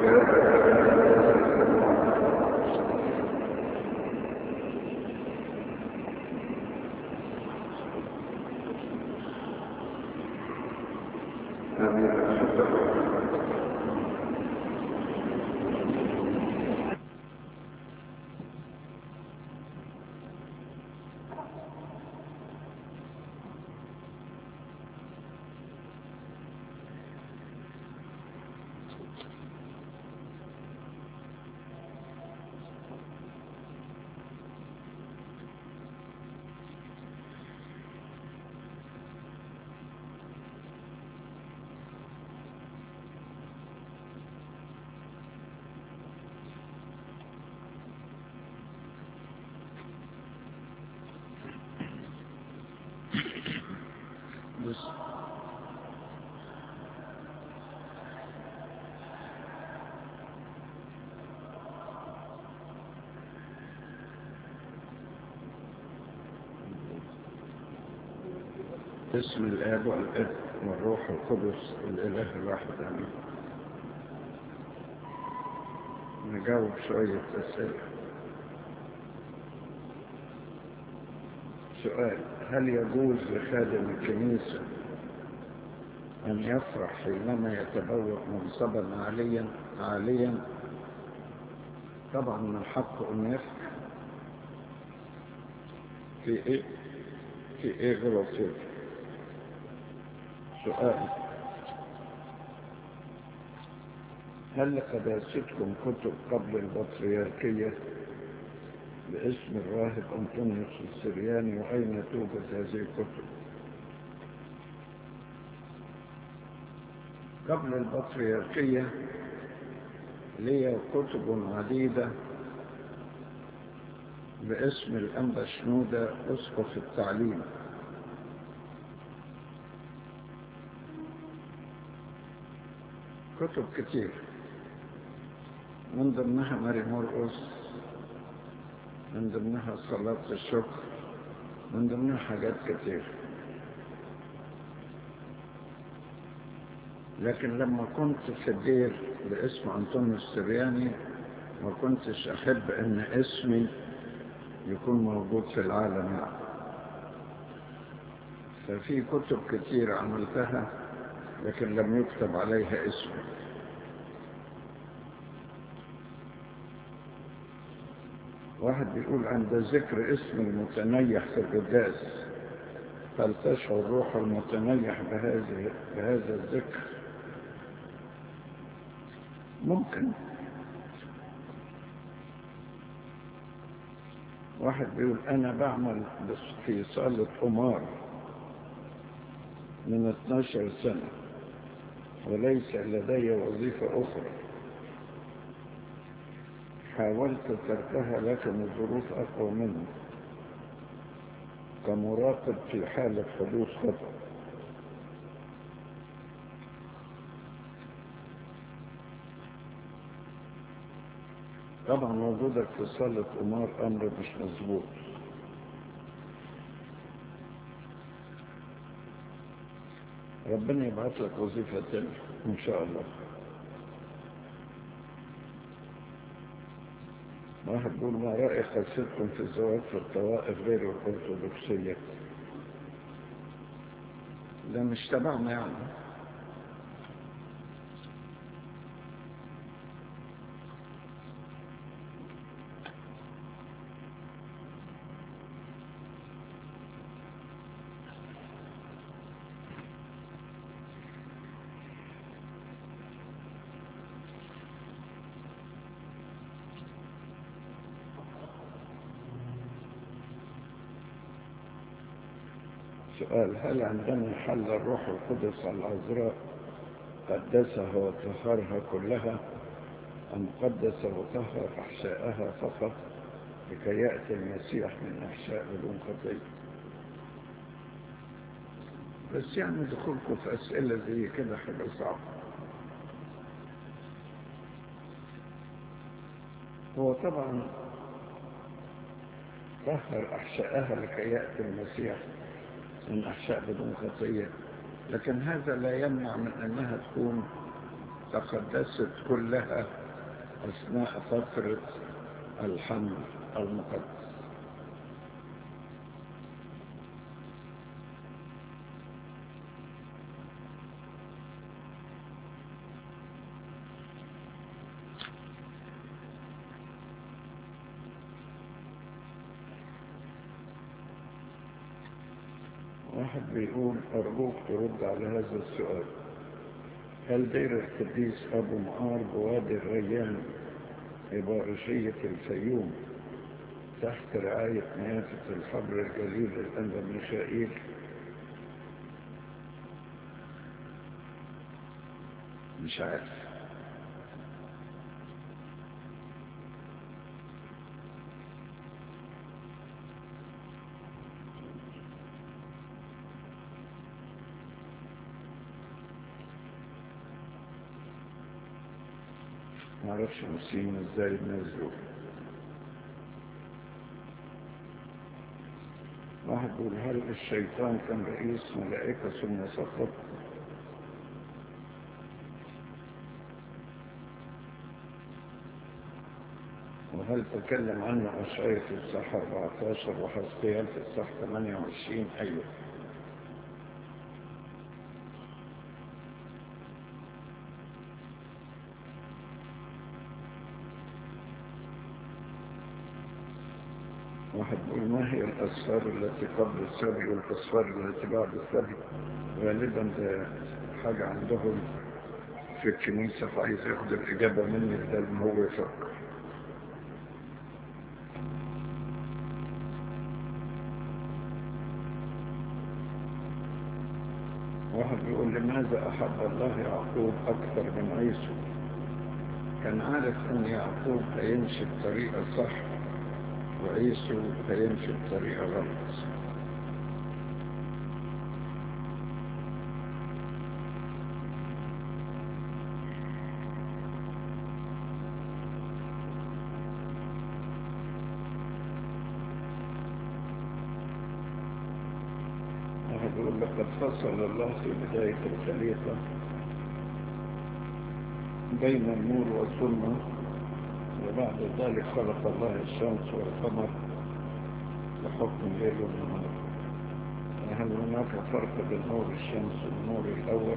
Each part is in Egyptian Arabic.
بس باسم الآب والابن والروح القدس الإله الواحد آمين نجاوب شوية أسئلة سؤال هل يجوز لخادم الكنيسة أن يفرح حينما يتبوأ منصبا عاليا عاليا طبعا من الحق أن يفرح في إيه في إيه غلط فيه سؤال هل لقداستكم كتب قبل البطريركية باسم الراهب أنطونيوس السرياني وأين توجد هذه الكتب قبل البطريركية لي كتب عديدة باسم الأنبا شنودة أسقف التعليم كتب كتير من ضمنها ماري مرقس من ضمنها صلاة الشكر من ضمنها حاجات كتير لكن لما كنت في الدير باسم أنطونيو السرياني ما كنتش أحب أن اسمي يكون موجود في العالم يعني. ففي كتب كتير عملتها لكن لم يكتب عليها اسمي واحد بيقول عند ذكر اسم المتنيح في القداس هل تشعر روح المتنيح بهذه بهذا الذكر ممكن واحد بيقول انا بعمل في صالة قمار من 12 سنة وليس لدي وظيفة أخرى حاولت تركها لكن الظروف أقوى مني كمراقب في حالة حدوث خطأ طبعا وجودك في صالة قمار أمر مش مظبوط ربنا يبعث لك وظيفة تانية إن شاء الله واحد بيقول ما رأي خلصتكم في الزواج في الطوائف غير الأرثوذكسية ده مش تبعنا يعني سؤال هل عندما حل الروح القدس على العذراء قدسها وطهرها كلها أم قدس وطهر أحشاءها فقط لكي يأتي المسيح من أحشاء بدون خطية بس يعني دخولكم في أسئلة زي كده حاجة صعبة هو طبعا طهر أحشاءها لكي يأتي المسيح من أحشاء بدون خطية لكن هذا لا يمنع من أنها تكون تقدست كلها أثناء فترة الحمل المقدس واحد بيقول أرجوك ترد على هذا السؤال هل دير القديس أبو معار بوادي الريان إبارشية الفيوم تحت رعاية نيافة الحبر الجليل الأنبا ميخائيل مش عارف معرفش مسلمين ازاي نزلوا واحد يقول هل الشيطان كان رئيس ملائكة ثم سقط وهل تكلم عنه أشعية في الصح 14 وحزقيال في الصح 28 أيوه واحد يقول ما هي الأسفار التي قبل السبي والأسفار التي بعد السبي غالبا ده حاجة عندهم في الكنيسة فعايز ياخد الإجابة مني بدل ما هو يفكر واحد بيقول لماذا أحب الله يعقوب أكثر من عيسو كان عارف أن يعقوب هيمشي بطريقة صح وعيسو هيمشي بطريقة غلط واحد يقول لقد فصل الله في بداية الخليقة بين النور والظلمة وبعد ذلك خلق الله الشمس والقمر لحكم الليل والنهار هل هناك فرق بين نور الشمس والنور الأول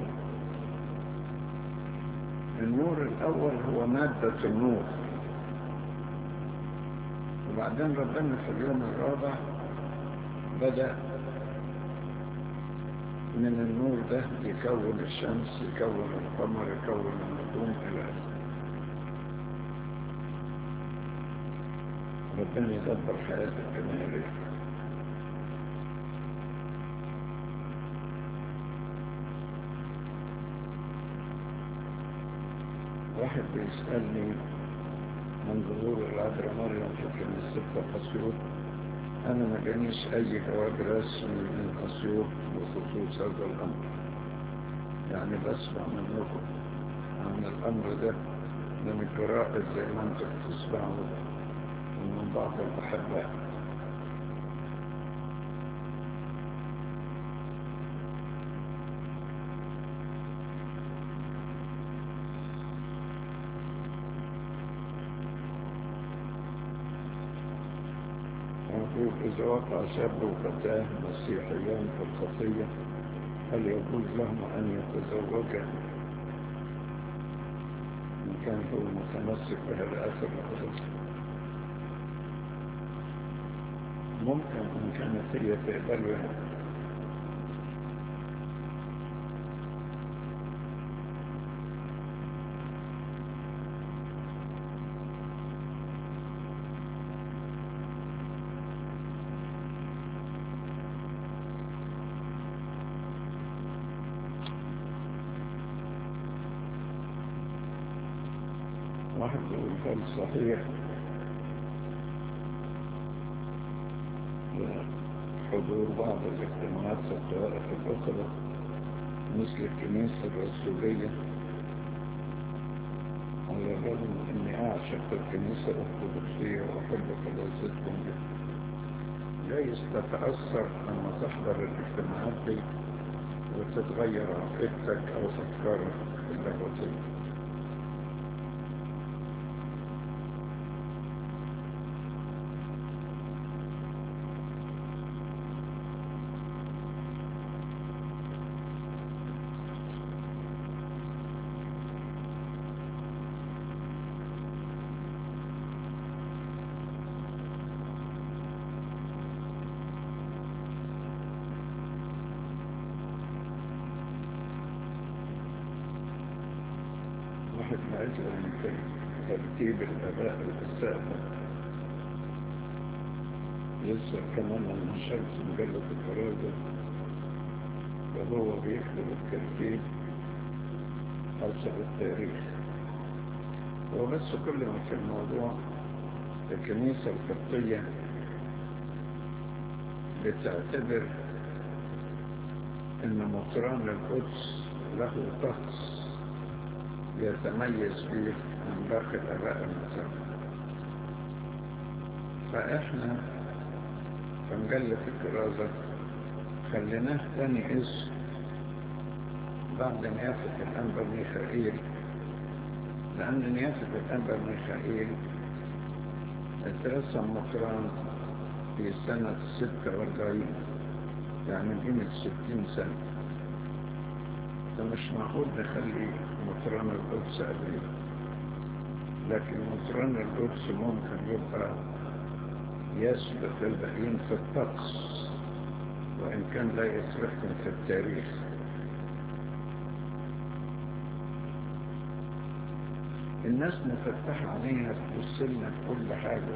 النور الأول هو مادة النور وبعدين ربنا في اليوم الرابع بدأ من النور ده يكون الشمس يكون القمر يكون النجوم إلى آخره ربنا يدبر حياتك كما يريد واحد بيسألني عن ظهور العذراء مريم في كنيسة أسيوط أنا ما جانيش أي جواب رسمي من أسيوط بخصوص هذا الأمر يعني بسمع منكم عن الأمر ده من الجرائد زي ما أنتم بتسمعوا ومن بعض الأحباء يقول إذا وقع شاب وفتاة مسيحيان في الخطية هل يجوز لهم أن يتزوجا إن كان هو متمسك بها لآخر الخلص ممكن إن كانت هي تقبله واحد يقول هل صحيح حضور بعض الاجتماعات في الطوارئ الأخرى مثل الكنيسة الرسولية على الرغم من أني أعشق الكنيسة الأرثوذكسية وأحب قداستكم جدا جايز تتأثر لما تحضر الاجتماعات دي وتتغير عقيدتك أو أفكارك اللاهوتية عجلا في ترتيب الآباء الأساتذة يذكر كمان أن شمس مجلة الفرازة وهو بيكتب الترتيب حسب التاريخ هو بس كل ما في الموضوع الكنيسة القبطية بتعتبر ان مطران القدس له طقس يتميز فيه عن باقي الاباء المسلمين فاحنا في مجلة الكرازة خليناه تاني اسم بعد نيافة الأنبا ميخائيل لأن نيافة الأنبا ميخائيل اترسم مطران في سنة ستة واربعين يعني قيمة ستين سنة فمش معقول نخلي مطران القدس قبليه لكن مطران القدس ممكن يبقى يسبق الباقيين في الطقس وإن كان لا يسبقهم في التاريخ الناس مفتحة عينيها تبص لنا في كل حاجة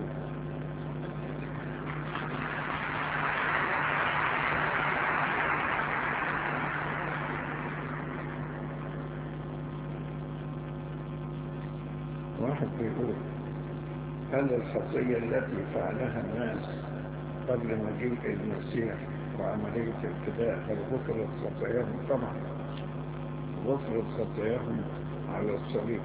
واحد بيقول هل الخطية التي فعلها الناس قبل مجيء المسيح وعملية ابتداء هل غفرت خطاياهم طبعا غفرت خطاياهم على الصليب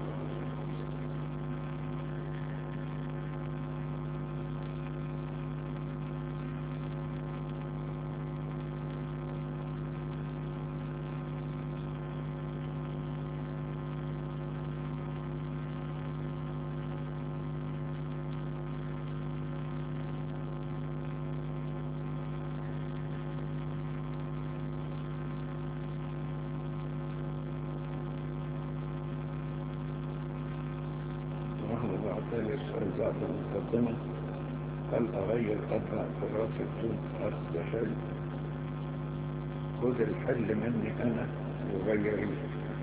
واحدة بعتالي السؤال بعد المقدمة هل أغير قطع اعتراف بدون أخذ حل خذ الحل مني أنا وغيريه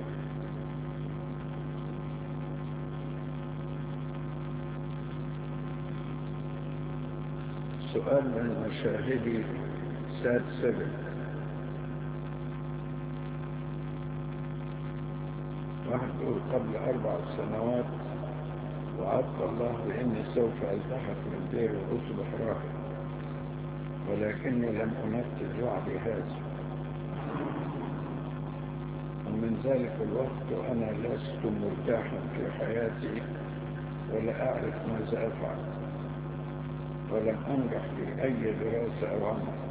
سؤال من مشاهدي ساد سبب واحد يقول قبل أربع سنوات وعدت الله بإني سوف ألتحق من دير وأصبح راهب ولكني لم أنفذ وعدي هذا ومن ذلك الوقت وأنا لست مرتاحا في حياتي ولا أعرف ماذا أفعل ولم أنجح في أي دراسة أو عمل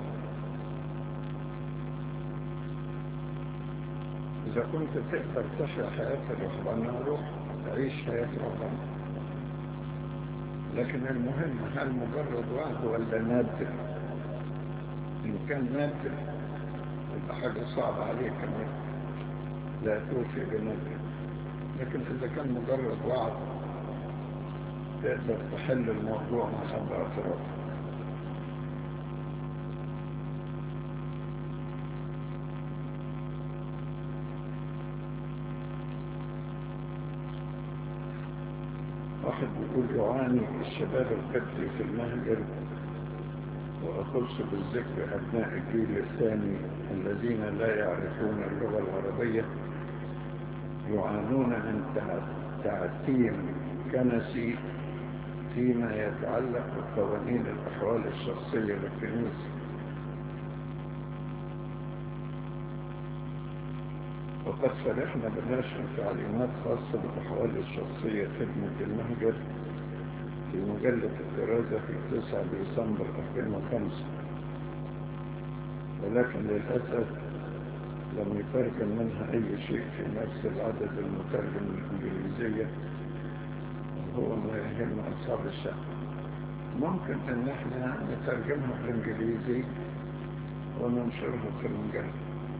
إذا كنت تقدر تحيا حياة الرهبانة روح تعيش حياة ربنا لكن المهم هل مجرد وعد ولا نادر إن كان نادر يبقى حاجة صعبة عليك كمان لا توفي بنادر لكن إذا كان مجرد وعد تقدر تحل الموضوع مع حد أطراف واحد بيقول يعاني الشباب القبطي في المهجر وأخص بالذكر أبناء الجيل الثاني الذين لا يعرفون اللغة العربية يعانون من تعتيم كنسي فيما يتعلق بقوانين الأحوال الشخصية للكنيسة وقد فرحنا بنشر تعليمات خاصة بالأحوال الشخصية خدمة المهجر في مجلة الدراسة في 9 ديسمبر 2005 ولكن للأسف لم يترجم منها أي شيء في نفس العدد المترجم الإنجليزية هو ما يهم أصحاب الشعب ممكن أن احنا نترجمها بالإنجليزي وننشرها في المجلة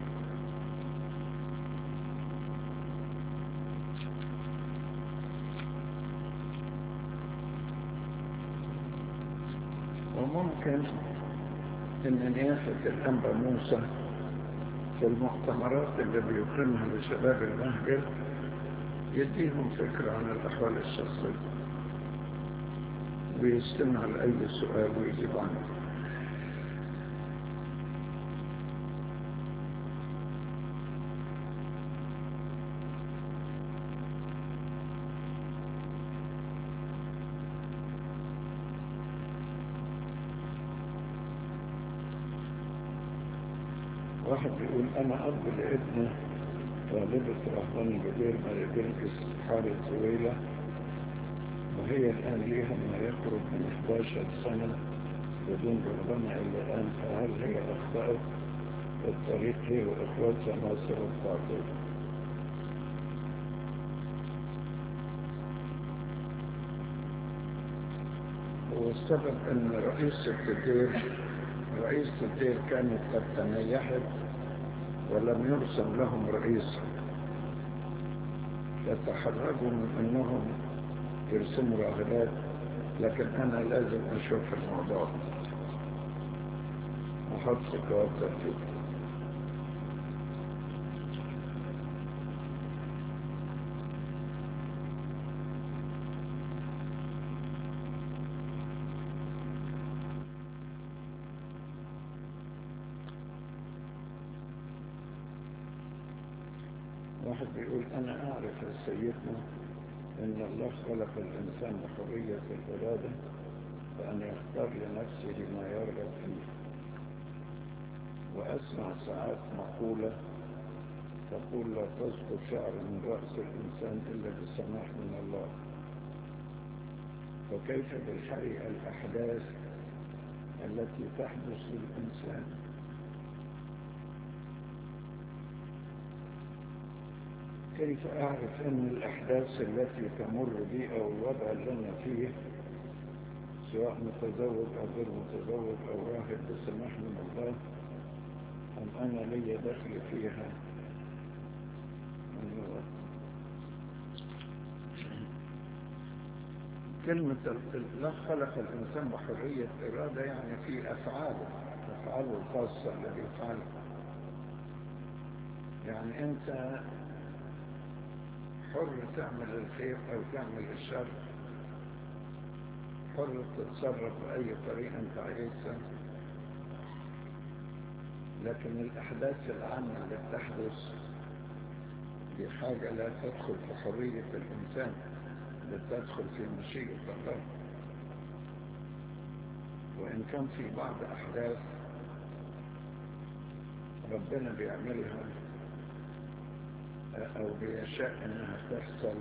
وممكن ان نيافة الأنبا موسى في المؤتمرات اللي بيقيمها لشباب المهجر يديهم فكرة عن الأحوال الشخصية ويستمع لأي سؤال ويجيب عنه واحد بيقول أنا أب لابنه طالبة رهبان كبير ما بيلبس حارة طويلة وهي الآن ليها ما يقرب من 11 سنة بدون رهبنة إلا الآن فهل هي أخطأت الطريق هي وإخواتها ناصر التعطيل هو السبب أن رئيس التدير رئيس الدير كانت قد تنيحت ولم يرسم لهم رئيس فتحرجوا من انهم يرسموا راهبات لكن انا لازم اشوف الموضوع احط خطوات ترتيب واحد بيقول أنا أعرف يا سيدنا أن الله خلق الإنسان بحرية الإرادة فأن يختار لنفسه ما يرغب فيه وأسمع ساعات مقولة تقول لا تسقط شعر من رأس الإنسان إلا بسماح من الله وكيف بالحقيقة الأحداث التي تحدث للإنسان كيف أعرف أن الأحداث التي تمر بي أو الوضع اللي أنا فيه سواء متزوج أو غير متزوج أو راهب بسماح من الله أم أنا لي دخل فيها من الله كلمة الله خلق الإنسان بحرية إرادة يعني في أفعاله أفعاله الخاصة التي يفعلها يعني أنت حر تعمل الخير أو تعمل الشر حر تتصرف بأي طريقة أنت عايزها لكن الأحداث العامة اللي بتحدث دي حاجة لا تدخل في حرية الإنسان بل تدخل في مشيئة الله وإن كان في بعض أحداث ربنا بيعملها أو بيشاء أنها تحصل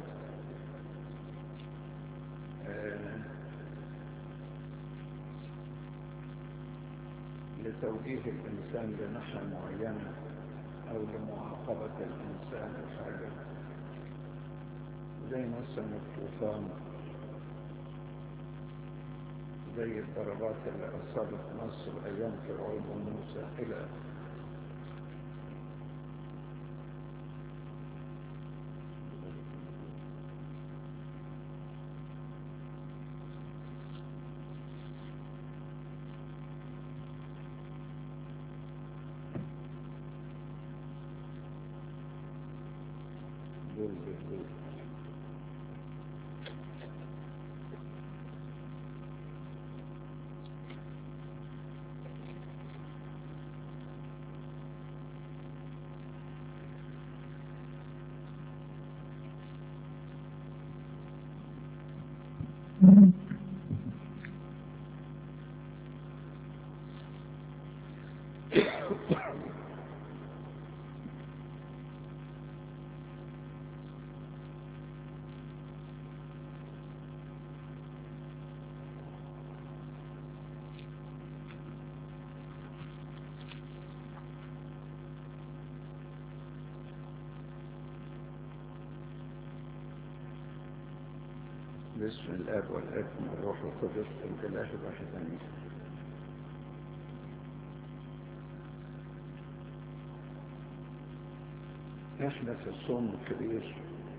لتوجيه الإنسان لنحى معينة أو لمعاقبة الإنسان الحاجة زي مثلا الطوفان زي الضربات اللي أصابت مصر أيام فرعون وموسى إلى آخره دول دول باسم الاب والابن والروح القدس الاله الواحد امين احنا في الصوم الكبير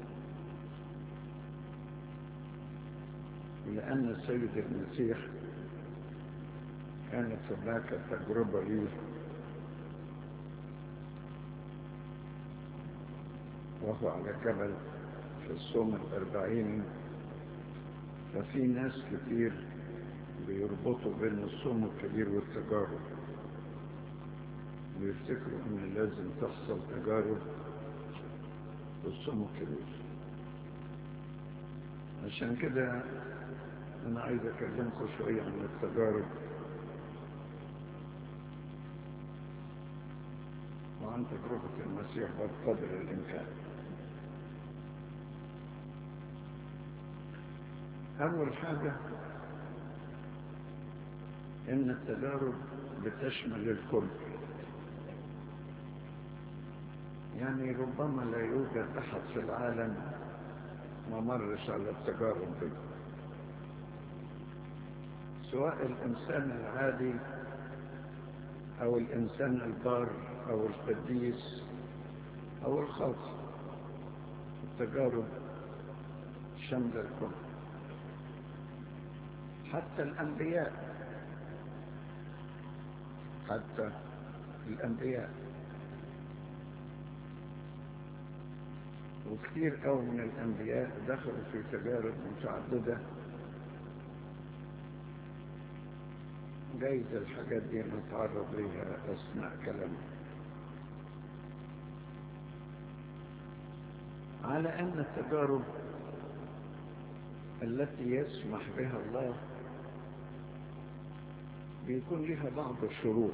لأن السيد المسيح كانت هناك تجربة ليه وهو على جبل في الصوم الأربعين ففي ناس كتير بيربطوا بين الصوم الكبير والتجارب ويفتكروا ان لازم تحصل تجارب في الصوم الكبير عشان كده انا عايز اكلمكم شوية عن التجارب وعن تجربة المسيح بقدر الامكان اول حاجة ان التجارب بتشمل الكل يعني ربما لا يوجد احد في العالم ما مرش على التجارب دي سواء الانسان العادي او الانسان البار او القديس او الخاطئ التجارب شمل الكل حتى الانبياء حتى الأنبياء وكثير قوي من الأنبياء دخلوا في تجارب متعددة جايز الحاجات دي نتعرض لها أثناء كلامنا على أن التجارب التي يسمح بها الله بيكون لها بعض الشروط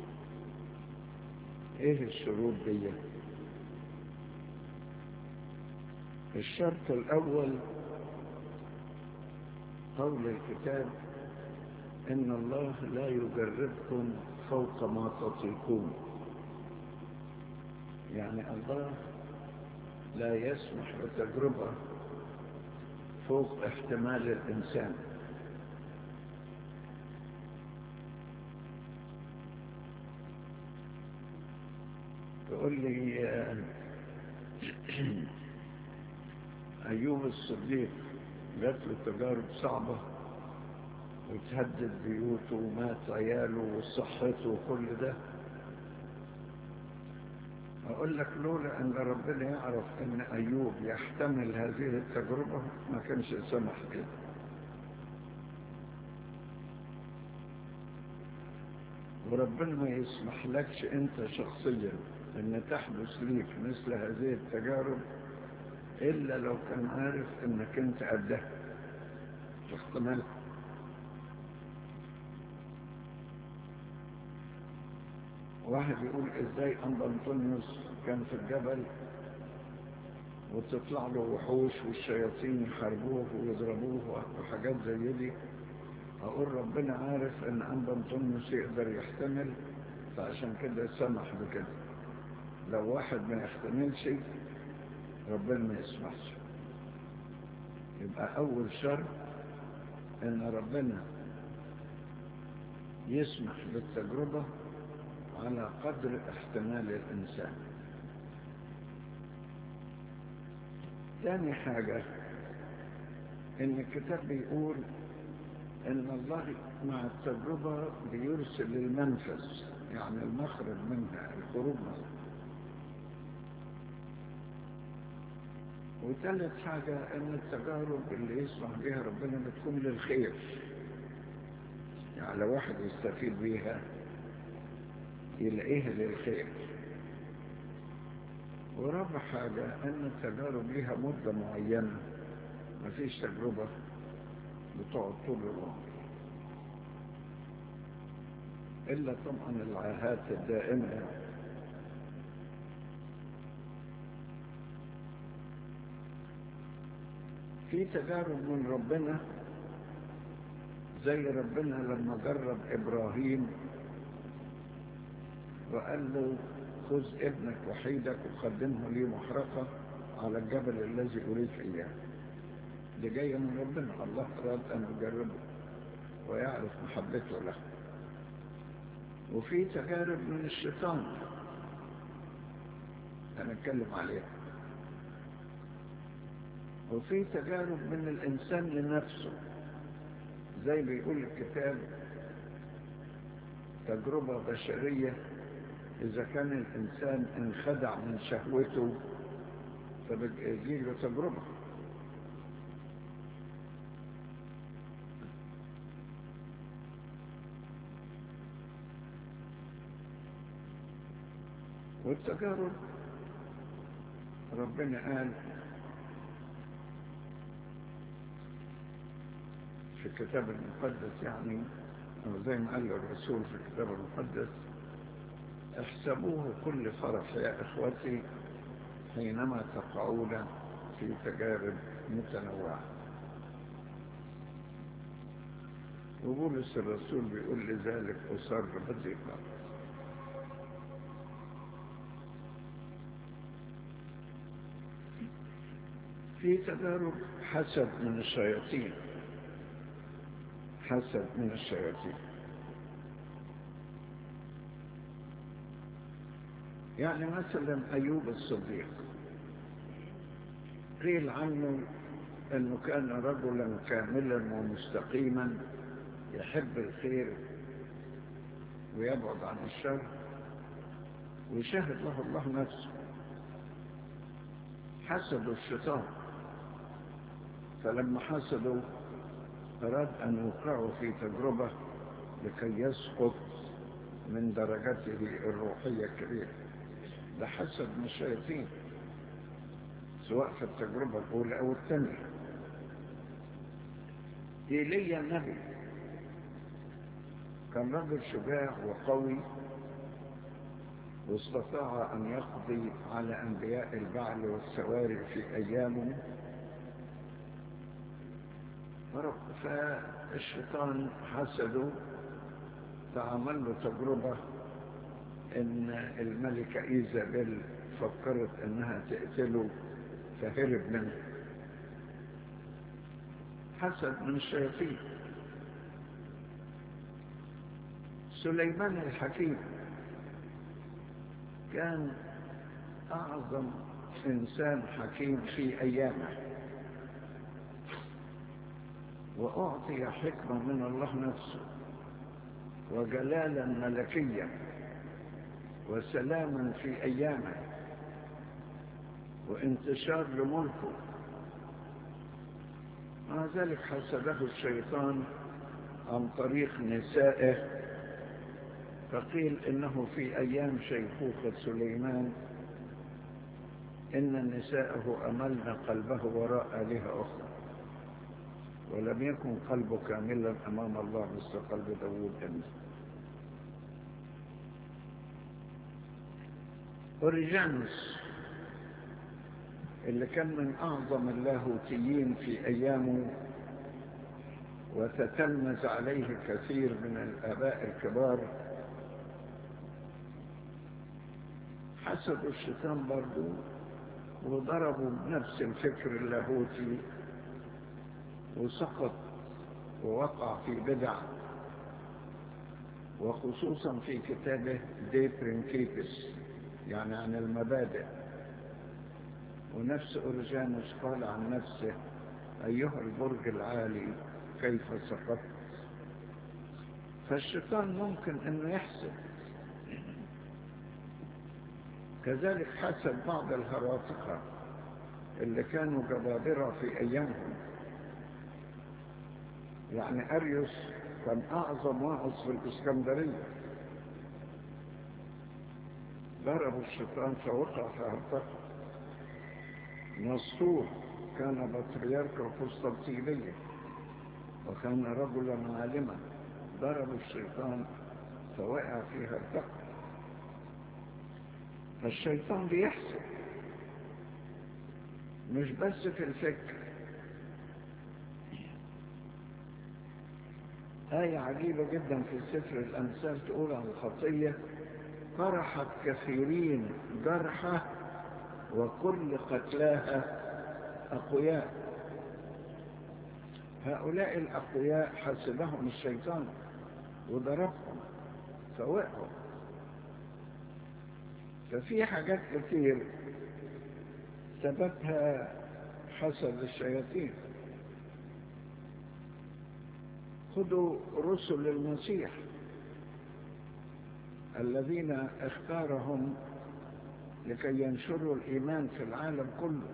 ايه الشروط دي الشرط الاول قول الكتاب ان الله لا يجربكم فوق ما تطيقون يعني الله لا يسمح بتجربة فوق احتمال الإنسان تقول لي أيوب الصديق جات له تجارب صعبة وتهدد بيوته ومات عياله وصحته وكل ده أقول لك لولا أن ربنا يعرف أن أيوب يحتمل هذه التجربة ما كانش سمح كده وربنا ما يسمح لكش أنت شخصيا أن تحدث ليك مثل هذه التجارب إلا لو كان عارف أنك أنت قدها تحتمل واحد يقول ازاي أنبا أنطونيوس كان في الجبل وتطلع له وحوش والشياطين يحاربوه ويضربوه وحاجات زي دي أقول ربنا عارف أن أنبا أنطونيوس يقدر يحتمل فعشان كده سمح بكده لو واحد ما يحتملش ربنا ما يسمحش يبقى أول شرط أن ربنا يسمح بالتجربة على قدر احتمال الإنسان ثاني حاجة إن الكتاب بيقول إن الله مع التجربة بيرسل المنفذ يعني المخرج منها الخروج منها وثالث حاجة إن التجارب اللي يسمح بها ربنا بتكون للخير يعني لو واحد يستفيد بيها يلاقيها للخير ورابع حاجة أن التجارب لها مدة معينة مفيش تجربة بتقعد طول العمر إلا طبعا العاهات الدائمة في تجارب من ربنا زي ربنا لما جرب إبراهيم وقال له خذ ابنك وحيدك وقدمه لي محرقة على الجبل الذي أريد إياه دي جاية من ربنا الله أراد أن يجربه ويعرف محبته له وفي تجارب من الشيطان هنتكلم عليها وفي تجارب من الإنسان لنفسه زي بيقول الكتاب تجربة بشرية إذا كان الإنسان انخدع من شهوته فبيجي له تجربة والتجارب ربنا قال في الكتاب المقدس يعني أو زي ما قال الرسول في الكتاب المقدس احسبوه كل فرح يا إخوتي حينما تقعون في تجارب متنوعة وبولس الرسول بيقول لذلك أصر بضيقا في تجارب حسد من الشياطين حسد من الشياطين يعني مثلا أيوب الصديق قيل عنه أنه كان رجلا كاملا ومستقيما يحب الخير ويبعد عن الشر ويشاهد له الله نفسه حسدوا الشيطان فلما حسدوا أراد أن يوقعوا في تجربة لكي يسقط من درجته الروحية الكبيرة ده حسد من الشياطين سواء في التجربة الأولى أو الثانية إيليا النبي كان رجل شجاع وقوي واستطاع أن يقضي على أنبياء البعل والسواري في أيامه فالشيطان حسده فعمل له تجربة ان الملكة ايزابيل فكرت انها تقتله فهرب منه حسد من الشياطين سليمان الحكيم كان اعظم انسان حكيم في ايامه وأعطي حكمة من الله نفسه وجلالا ملكيا وسلاما في أيامه وانتشار لملكه مع ذلك حسده الشيطان عن طريق نسائه فقيل إنه في أيام شيخوخة سليمان إن نساءه أملن قلبه وراء آلهة أخرى ولم يكن قلبه كاملا أمام الله مثل قلب داوود أمس أوريجانوس اللي كان من أعظم اللاهوتيين في أيامه وتتلمذ عليه كثير من الآباء الكبار حسدوا الشيطان برضو وضربوا بنفس الفكر اللاهوتي وسقط ووقع في بدع وخصوصا في كتابه دي برينكيبس يعني عن المبادئ ونفس أورجانوس قال عن نفسه أيها البرج العالي كيف سقطت فالشيطان ممكن أنه يحسد كذلك حسد بعض الهراطقة اللي كانوا جبابرة في أيامهم يعني أريوس كان أعظم واعظ في الإسكندرية ضربوا الشيطان فوقع في هرطقة نسطور كان بطريرك القسطنطينية وكان رجلا عالما ضربوا الشيطان فوقع في هرطقة فالشيطان بيحسب مش بس في الفكر آية عجيبة جدا في سفر الأمثال تقول عن الخطية فرحت كثيرين جرحى وكل قتلاها أقوياء هؤلاء الأقوياء حسبهم الشيطان وضربهم فوقعوا ففي حاجات كتير سببها حسد الشياطين خذوا رسل المسيح الذين اختارهم لكي ينشروا الإيمان في العالم كله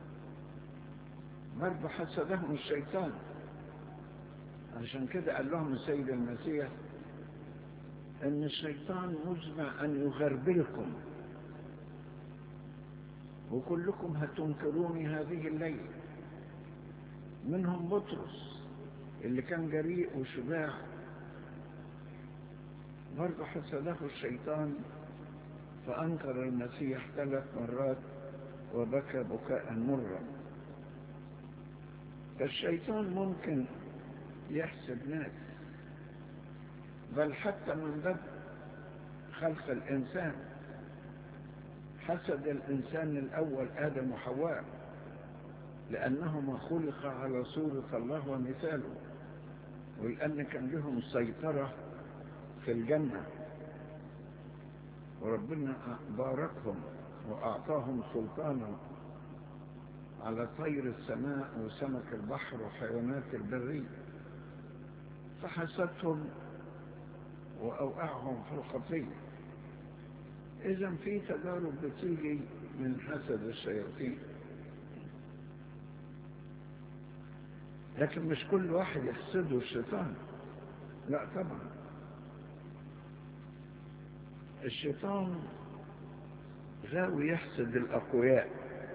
برضه حسدهم الشيطان عشان كده قال لهم السيد المسيح ان الشيطان مزمع ان يغربلكم وكلكم هتنكروني هذه الليلة منهم بطرس اللي كان جريء وشجاع برضه حسده الشيطان فأنكر المسيح ثلاث مرات وبكى بكاء مرا فالشيطان ممكن يحسد ناس بل حتى من باب خلق الإنسان حسد الإنسان الأول آدم وحواء لأنهما خلق على صورة الله ومثاله ولأن كان لهم سيطرة في الجنة وربنا باركهم وأعطاهم سلطانا على طير السماء وسمك البحر وحيوانات البرية فحسدهم وأوقعهم في الخطية إذا في تجارب بتيجي من حسد الشياطين لكن مش كل واحد يحسده الشيطان لا طبعا الشيطان غاوي يحسد الأقوياء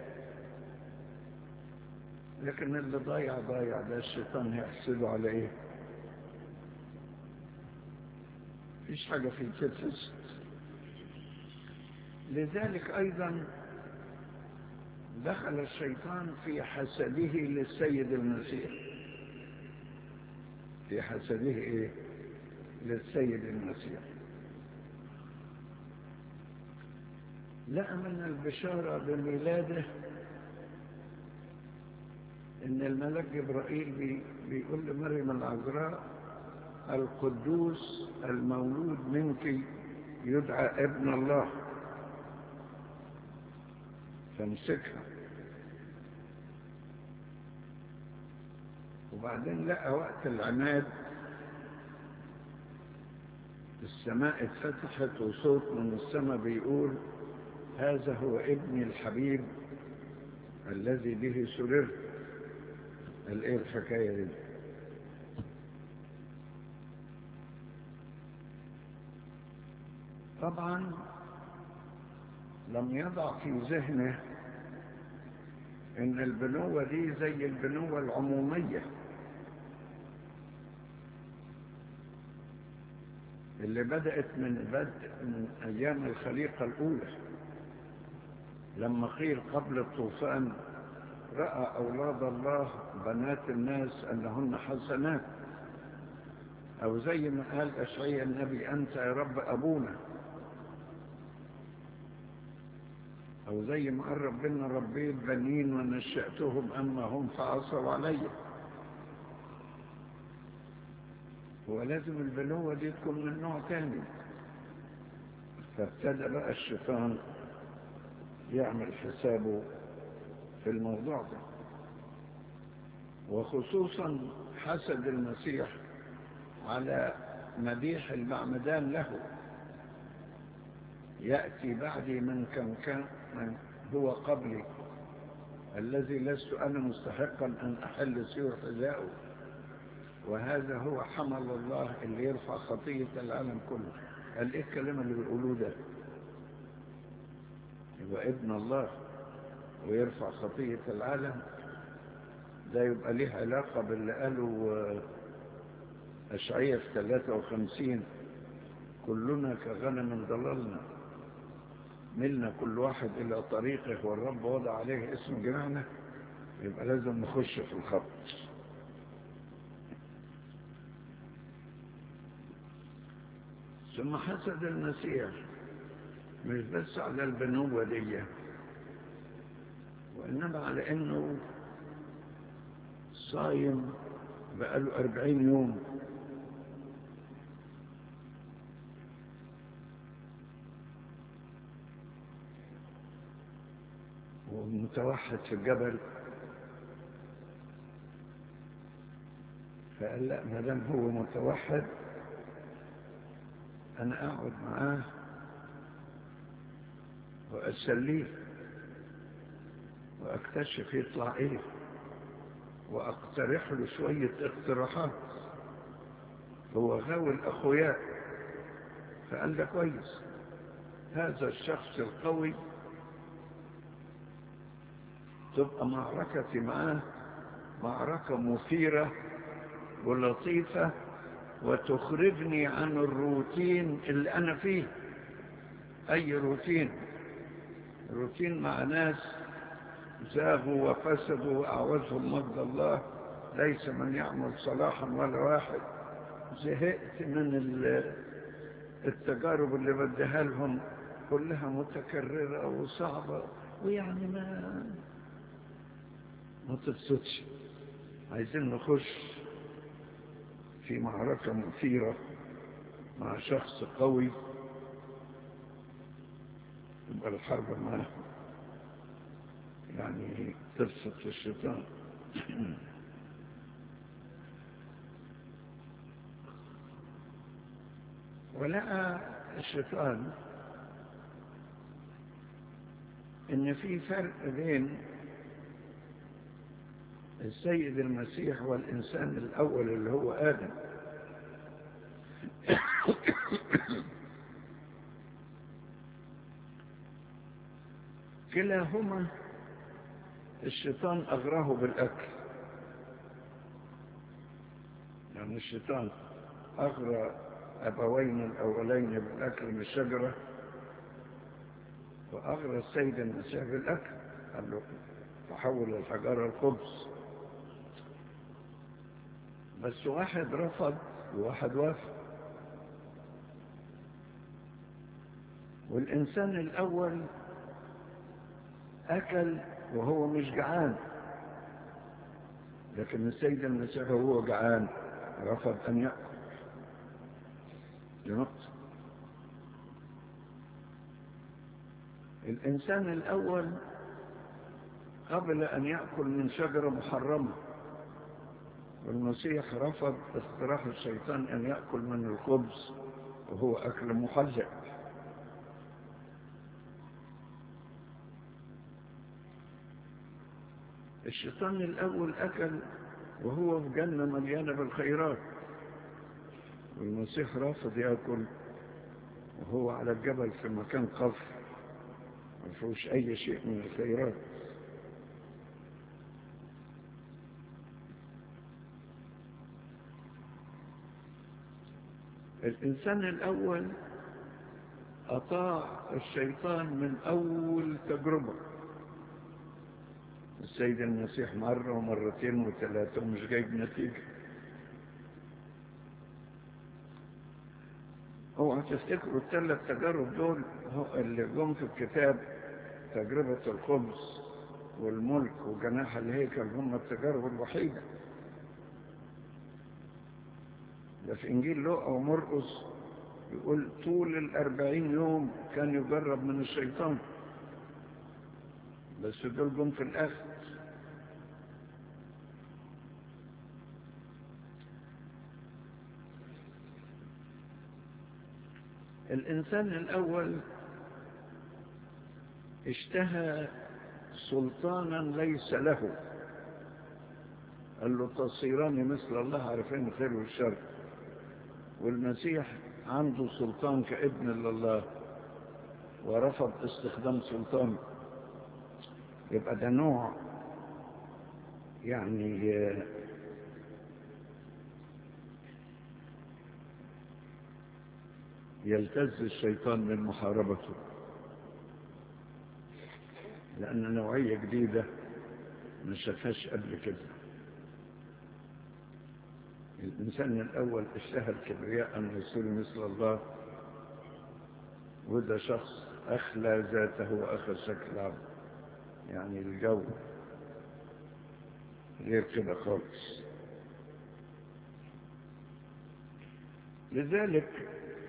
لكن اللي ضايع ضايع ده الشيطان هيحسده على ايه مفيش حاجة في تتحسد لذلك أيضا دخل الشيطان في حسده للسيد المسيح في حسده ايه للسيد المسيح لقى من البشارة بميلاده ان الملك جبرائيل بي بيقول لمريم العذراء القدوس المولود منك يدعى ابن الله فامسكها وبعدين لقى وقت العناد السماء اتفتحت وصوت من السماء بيقول هذا هو ابني الحبيب الذي به سررت قال ايه الحكاية دي طبعا لم يضع في ذهنه ان البنوة دي زي البنوة العمومية اللي بدأت من بدء من أيام الخليقة الأولى لما قيل قبل الطوفان رأى أولاد الله بنات الناس أنهن حسنات أو زي ما قال أشعي النبي أنت يا رب أبونا أو زي ما قال ربنا ربيت بنين ونشأتهم أما هم فعصوا علي هو لازم البنوة دي تكون من نوع تاني فابتدى بقى الشيطان يعمل حسابه في الموضوع ده وخصوصا حسد المسيح على مديح المعمدان له يأتي بعدي من كم كان من هو قبلي الذي لست أنا مستحقا أن أحل سير حذائه وهذا هو حمل الله اللي يرفع خطية العالم كله قال إيه الكلام اللي بيقولوه ده يبقى ابن الله ويرفع خطية العالم ده يبقى ليه علاقة باللي قاله أشعية في 53 كلنا كغنم ضللنا ملنا كل واحد إلى طريقه والرب وضع عليه اسم جمعنا يبقى لازم نخش في الخط ثم حسد المسيح مش بس على البنوة دي وإنما على إنه صايم بقاله أربعين يوم ومتوحد في الجبل فقال لا ما دام هو متوحد أنا أقعد معاه وأسليه وأكتشف يطلع إيه وأقترح له شوية اقتراحات هو غاوي الأخوياء فقال ده كويس هذا الشخص القوي تبقى معركتي معاه معركة مثيرة ولطيفة وتخرجني عن الروتين اللي أنا فيه أي روتين روتين مع ناس زاغوا وفسدوا وأعوزهم مجد الله ليس من يعمل صلاحا ولا واحد زهقت من التجارب اللي بديها لهم كلها متكررة وصعبة ويعني ما ما تبسطش عايزين نخش في معركة مثيرة مع شخص قوي يبقى الحرب معاه يعني تبسط في الشيطان ولقى الشيطان ان في فرق بين السيد المسيح والإنسان الأول اللي هو آدم كلاهما الشيطان أغراه بالأكل يعني الشيطان أغرى أبوين الأولين بالأكل من الشجرة وأغرى السيد المسيح بالأكل قال له تحول الحجارة الخبز بس واحد رفض وواحد وافق والإنسان الأول أكل وهو مش جعان لكن السيد المسيح وهو جعان رفض أن يأكل لنقطة الإنسان الأول قبل أن يأكل من شجرة محرمة والمسيح رفض اقتراح الشيطان أن يأكل من الخبز وهو أكل محلل الشيطان الأول أكل وهو في جنة مليانة بالخيرات والمسيح رافض يأكل وهو على الجبل في مكان قفر ما فيهوش أي شيء من الخيرات الإنسان الأول أطاع الشيطان من أول تجربة السيد المسيح مرة ومرتين وثلاثة ومش جايب نتيجة اوعى تفتكروا الثلاث تجارب دول اللي جم في الكتاب تجربة الخبز والملك وجناح الهيكل هم التجارب الوحيدة ده في إنجيل لوقا ومرقس يقول طول الأربعين يوم كان يجرب من الشيطان بس دول جم في الآخر الإنسان الأول اشتهى سلطانا ليس له قال له تصيران مثل الله عارفين الخير والشر والمسيح عنده سلطان كابن لله ورفض استخدام سلطانه يبقى ده نوع يعني يلتز الشيطان من محاربته لأن نوعية جديدة ما شافهاش قبل كده الإنسان الأول اشتهى الكبرياء أن يصير مثل الله وده شخص أخلى ذاته وأخذ شكل عبد يعني الجو غير كده خالص لذلك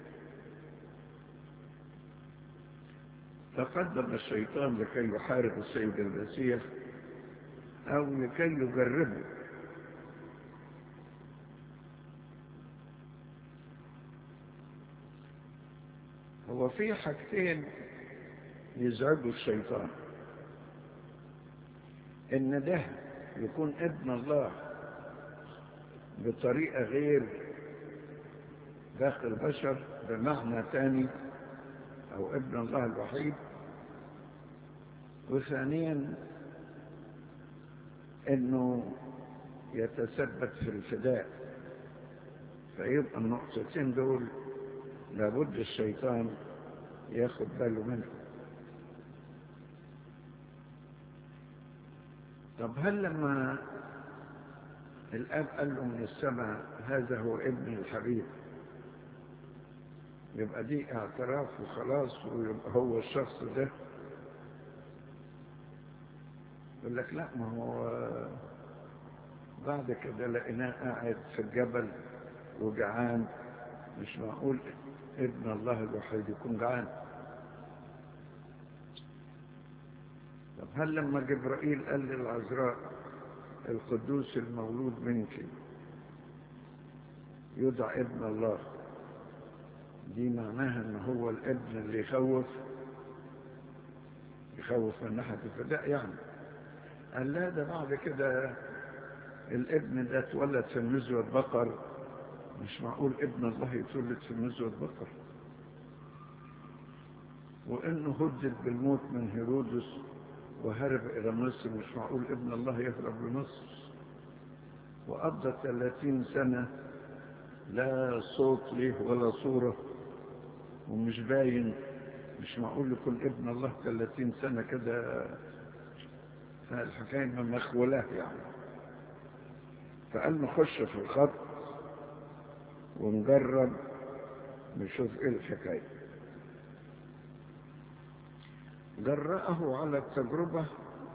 تقدم الشيطان لكي يحارب السيد المسيح أو لكي يجربه هو في حاجتين يزعجوا الشيطان ان ده يكون ابن الله بطريقة غير داخل البشر بمعنى تاني او ابن الله الوحيد وثانيا انه يتثبت في الفداء فيبقى النقطتين دول لابد الشيطان ياخد باله منهم طب هل لما الاب قال له من السماء هذا هو ابن الحبيب يبقى دي اعتراف وخلاص ويبقى هو الشخص ده يقول لك لا ما هو بعد كده لقيناه قاعد في الجبل وجعان مش معقول ابن الله الوحيد يكون جعان طب هل لما جبرائيل قال للعذراء القدوس المولود منك يدعى ابن الله دي معناها ان هو الابن اللي يخوف يخوف من ناحية الفداء يعني قال لا ده بعد كده الابن ده اتولد في نزوة بقر مش معقول ابن الله يتولد في نزوة بقر وانه هدد بالموت من هيرودس وهرب الى مصر مش معقول ابن الله يهرب لمصر وقضى 30 سنة لا صوت ليه ولا صورة ومش باين مش معقول يكون ابن الله 30 سنة كده فالحكاية مخولاه يعني فقال نخش في الخط ونجرب نشوف ايه الحكاية جرأه على التجربة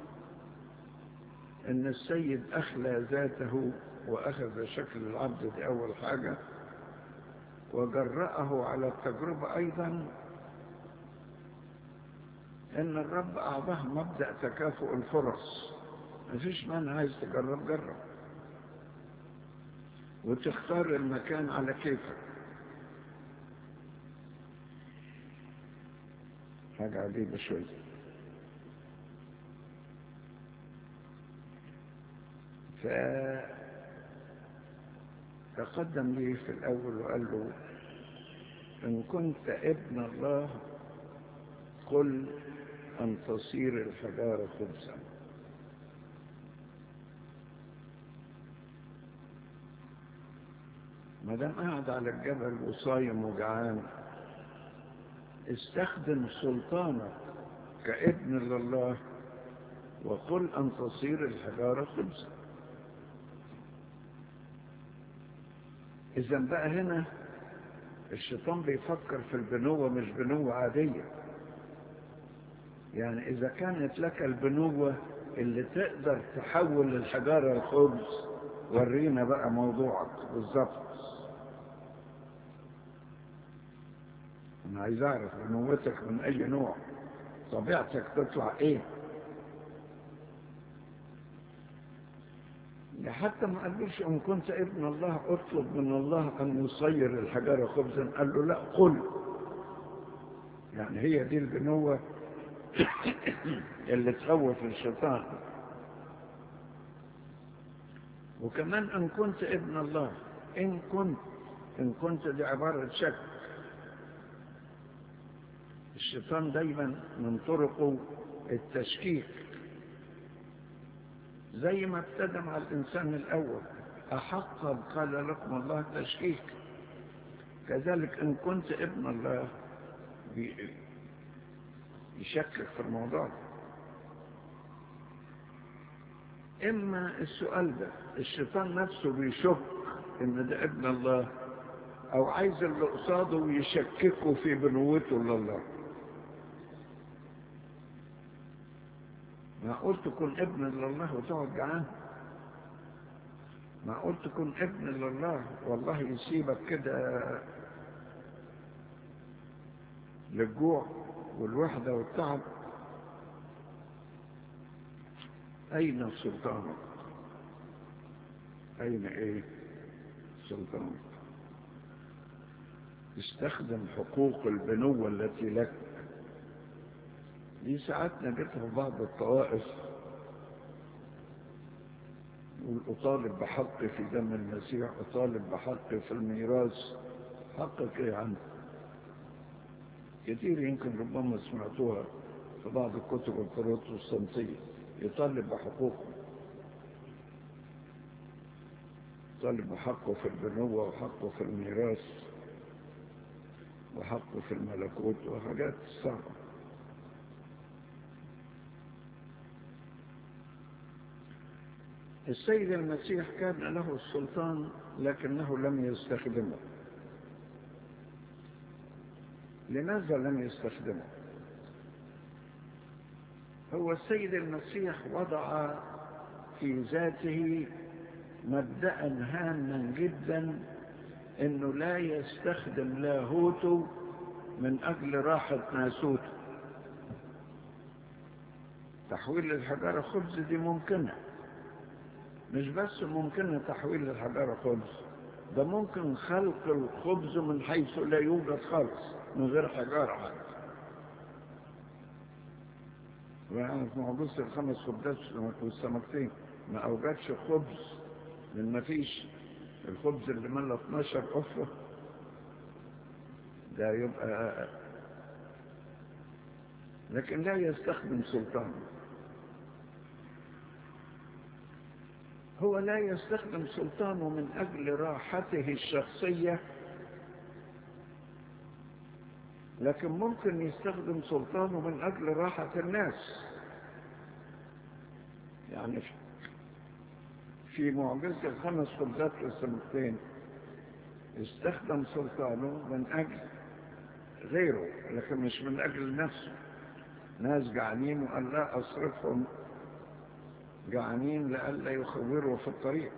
ان السيد اخلى ذاته واخذ شكل العبد دي اول حاجة وجرأه على التجربة ايضا ان الرب اعطاه مبدأ تكافؤ الفرص مفيش مانع عايز تجرب جرب وتختار المكان على كيفك حاجة عجيبة شوية فتقدم لي في الأول وقال له إن كنت ابن الله قل أن تصير الحجارة خبزا ما دام قاعد على الجبل وصايم وجعان استخدم سلطانك كابن لله وقل أن تصير الحجارة خبزا إذا بقى هنا الشيطان بيفكر في البنوة مش بنوة عادية يعني إذا كانت لك البنوة اللي تقدر تحول الحجارة الخبز ورينا بقى موضوعك بالظبط أنا عايز أعرف بنوتك من أي نوع طبيعتك تطلع إيه حتى ما قالوش إن كنت ابن الله اطلب من الله أن يصير الحجارة خبزا قال له لا قل يعني هي دي البنوة اللي تخوف الشيطان وكمان إن كنت ابن الله إن كنت إن كنت دي عبارة شك الشيطان دايما من طرقه التشكيك زي ما ابتدى مع الإنسان الأول أحقا قال لكم الله تشكيك كذلك إن كنت ابن الله يشكك في الموضوع إما السؤال ده الشيطان نفسه بيشك إن ده ابن الله أو عايز اللي قصاده يشككه في بنوته لله معقول تكون ابن لله وتقعد جعان معقول تكون ابن لله والله يسيبك كده للجوع والوحدة والتعب أين سلطانك أين إيه سلطانك استخدم حقوق البنوة التي لك دي ساعات نجدها في بعض الطوائف أطالب بحقي في دم المسيح أطالب بحقي في الميراث حقك إيه عندك كتير يمكن ربما سمعتوها في بعض الكتب البروتستانتية يطالب بحقوقه طلب حقه في البنوة وحقه في الميراث وحقه في الملكوت وحاجات صعبة السيد المسيح كان له السلطان لكنه لم يستخدمه لماذا لم يستخدمه هو السيد المسيح وضع في ذاته مبدأ هاما جدا انه لا يستخدم لاهوته من اجل راحة ناسوته تحويل الحجارة خبز دي ممكنة مش بس ممكنة تحويل الحجارة خبز ده ممكن خلق الخبز من حيث لا يوجد خالص من غير حجارة حتى يعني في معجزة الخمس خبزات والسمكتين ما أوجدش خبز من ما فيش الخبز اللي ملى 12 قفة ده يبقى لكن لا يستخدم سلطانه هو لا يستخدم سلطانه من أجل راحته الشخصية لكن ممكن يستخدم سلطانه من أجل راحة الناس يعني في معجزة الخمس خبزات والسمكتين استخدم سلطانه من أجل غيره لكن مش من أجل نفسه ناس جعانين وقال لا أصرفهم جعانين لئلا يخوروا في الطريق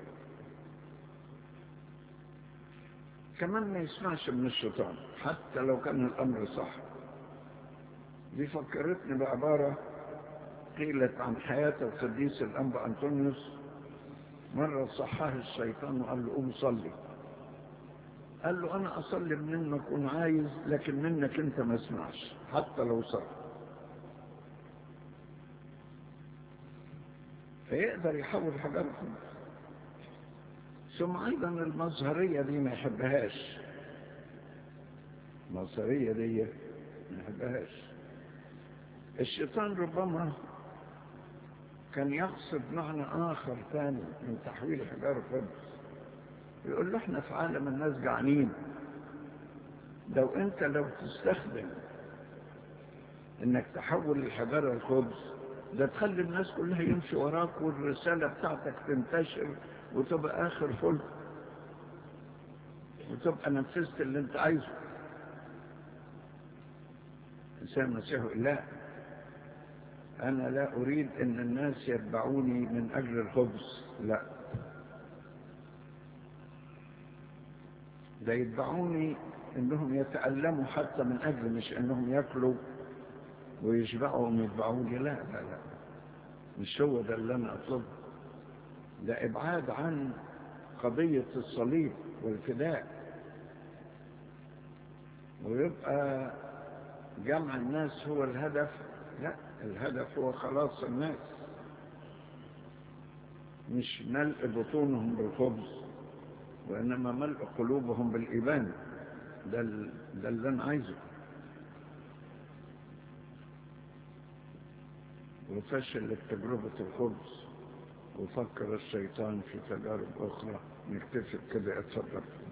كمان ما يسمعش من الشيطان حتى لو كان الأمر صح دي فكرتني بعبارة قيلت عن حياة القديس الأنبا أنطونيوس مرة صحاه الشيطان وقال له قوم صلي قال له أنا أصلي منك أكون عايز لكن منك أنت ما اسمعش حتى لو صلي فيقدر يحول حاجات ثم أيضا المظهرية دي ما يحبهاش المظهرية دي ما يحبهاش الشيطان ربما كان يقصد معنى آخر ثاني من تحويل حجار الخبز يقول له احنا في عالم الناس جعانين لو انت لو تستخدم انك تحول الحجارة الخبز ده تخلي الناس كلها يمشي وراك والرسالة بتاعتك تنتشر وتبقى آخر فل وتبقى نفذت اللي انت عايزه إنسان مسيح لا أنا لا أريد أن الناس يتبعوني من أجل الخبز لا ده يتبعوني انهم يتألموا حتى من اجل مش انهم ياكلوا ويشبعوا ويتبعوني لا لا لا مش هو ده اللي انا اطلبه ده ابعاد عن قضية الصليب والفداء ويبقى جمع الناس هو الهدف لا الهدف هو خلاص الناس مش ملء بطونهم بالخبز وإنما ملء قلوبهم بالإيمان ده, ده اللي أنا عايزه وفشل تجربة الخبز وفكر الشيطان في تجارب أخرى نكتفي كده اتفضل